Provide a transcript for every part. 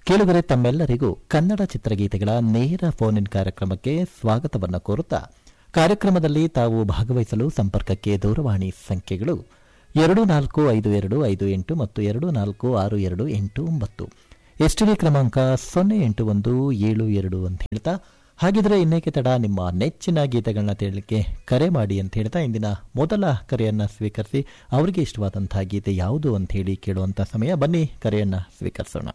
ಕೇಳುಗರೆ ತಮ್ಮೆಲ್ಲರಿಗೂ ಕನ್ನಡ ಚಿತ್ರಗೀತೆಗಳ ನೇರ ಫೋನ್ ಇನ್ ಕಾರ್ಯಕ್ರಮಕ್ಕೆ ಸ್ವಾಗತವನ್ನು ಕೋರುತ್ತಾ ಕಾರ್ಯಕ್ರಮದಲ್ಲಿ ತಾವು ಭಾಗವಹಿಸಲು ಸಂಪರ್ಕಕ್ಕೆ ದೂರವಾಣಿ ಸಂಖ್ಯೆಗಳು ಎರಡು ನಾಲ್ಕು ಐದು ಎರಡು ಐದು ಎಂಟು ಮತ್ತು ಎರಡು ನಾಲ್ಕು ಆರು ಎರಡು ಎಂಟು ಒಂಬತ್ತು ಎಸ್ಟಿಡಿ ಕ್ರಮಾಂಕ ಸೊನ್ನೆ ಎಂಟು ಒಂದು ಏಳು ಎರಡು ಅಂತ ಹೇಳ್ತಾ ಹಾಗಿದ್ರೆ ಇನ್ನೇಕೆ ತಡ ನಿಮ್ಮ ನೆಚ್ಚಿನ ಗೀತೆಗಳನ್ನ ತೇಳಲಿಕ್ಕೆ ಕರೆ ಮಾಡಿ ಅಂತ ಹೇಳ್ತಾ ಇಂದಿನ ಮೊದಲ ಕರೆಯನ್ನ ಸ್ವೀಕರಿಸಿ ಅವರಿಗೆ ಇಷ್ಟವಾದಂತಹ ಗೀತೆ ಯಾವುದು ಅಂತ ಹೇಳಿ ಕೇಳುವಂತ ಸಮಯ ಬನ್ನಿ ಕರೆಯನ್ನ ಸ್ವೀಕರಿಸೋಣ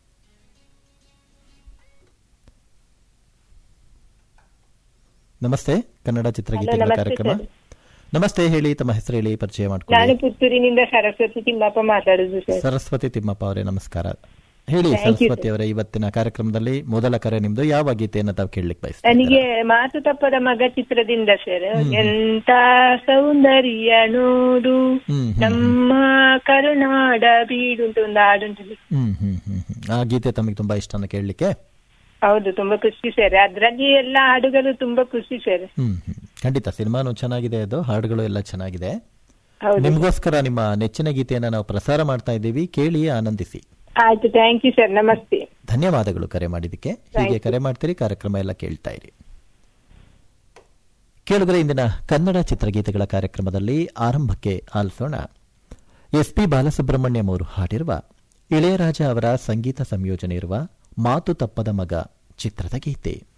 ನಮಸ್ತೆ ಕನ್ನಡ ಚಿತ್ರಗೀತೆಗಳ ನಮಸ್ತೆ ಕಾರ್ಯಕ್ರಮ ಸರ್. ನಮಸ್ತೆ ಹೇಳಿ ತಮ್ಮ ಹೆಸರು ಹೇಳಿ ಪರಿಚಯ ನಾನು ಮಾಡ್ಕೊಳ್ಳಿ ಪುತ್ತೂರಿನಿಂದ ಸರಸ್ವತಿ ತಿಮ್ಮಪ್ಪ ಮಾತಾಡುದು ಸರ್ ಸರಸ್ವತಿ ತಿಮ್ಮಪ್ಪ ಅವರೇ ನಮಸ್ಕಾರ ಹೇಳಿ Thank you, ಸರಸ್ವತಿ ಅವರೇ ಇವತ್ತಿನ ಕಾರ್ಯಕ್ರಮದಲ್ಲಿ ಮೊದಲ ಕರೆ ನಿಮ್ದು ಯಾವ ಗೀತೆಯನ್ನು ತಾವು ಕೇಳಲಿಕ್ಕೆ ಬಯಸ್ತೀರಾ ನನಗೆ ಮಾತು ತಪ್ಪದ ಮಗ ಚಿತ್ರದಿಂದ ಸರ್ ಎಂತ ಸೌಂದರ್ಯ ನೋಡು ಹ್ಮ್, ಹ್ಮ್, ನಮ್ಮ ಕರುನಾಡ ಬೀಡು ಅಂತ ಒಂದು ಹಾಡುಂಟು ಹ್ಮ್ ಹ್ಮ್ ಹ್ಮ್ ಹ್ಮ್. ಆ ಗೀತೆ ತಮಗೆ ತುಂಬಾ ಇಷ್ಟನ ಕೇಳಲಿಕ್ಕೆ ಹೌದು ತುಂಬಾ ಖುಷಿ ಸರ್ ಅದ್ರಲ್ಲಿ ಎಲ್ಲ ಹಾಡುಗಳು ತುಂಬಾ ಖುಷಿ ಸರ್ ಹ್ಮ್ ಹ್ಮ್ ಖಂಡಿತ ಸಿನಿಮಾನು ಚೆನ್ನಾಗಿದೆ ಅದು ಹಾಡುಗಳು ಎಲ್ಲ ಚೆನ್ನಾಗಿದೆ ಹೌದು ನಿಮಗೋಸ್ಕರ ನಿಮ್ಮ ನೆಚ್ಚಿನ ಗೀತೆಯನ್ನ ನಾವು ಪ್ರಸಾರ ಮಾಡ್ತಾ ಇದ್ದೀವಿ ಕೇಳಿ ಆನಂದಿಸಿ ಆಯ್ತು ಥ್ಯಾಂಕ್ ಯು ಸರ್ ನಮಸ್ತೆ ಧನ್ಯವಾದಗಳು ಕರೆ ಮಾಡಿದ್ದಕ್ಕೆ ಹೀಗೆ ಕರೆ ಮಾಡ್ತೀರಿ ಕಾರ್ಯಕ್ರಮ ಎಲ್ಲ ಕೇಳ್ತಾ ಇರಿ ಕೇಳಿದ್ರೆ ಇಂದಿನ ಕನ್ನಡ ಚಿತ್ರಗೀತೆಗಳ ಕಾರ್ಯಕ್ರಮದಲ್ಲಿ ಆರಂಭಕ್ಕೆ ಆಲಿಸೋಣ ಎಸ್ ಪಿ ಬಾಲಸುಬ್ರಹ್ಮಣ್ಯಂ ಅವರು ಹಾಡಿರುವ ಇಳೆಯರಾಜ ಅವರ ಸಂಗೀತ ಸಂಯೋಜನೆ ಇರುವ ಮಾತು ತಪ್ಪದ ಮಗ ಚಿತ್ರದ ಗೀತೆ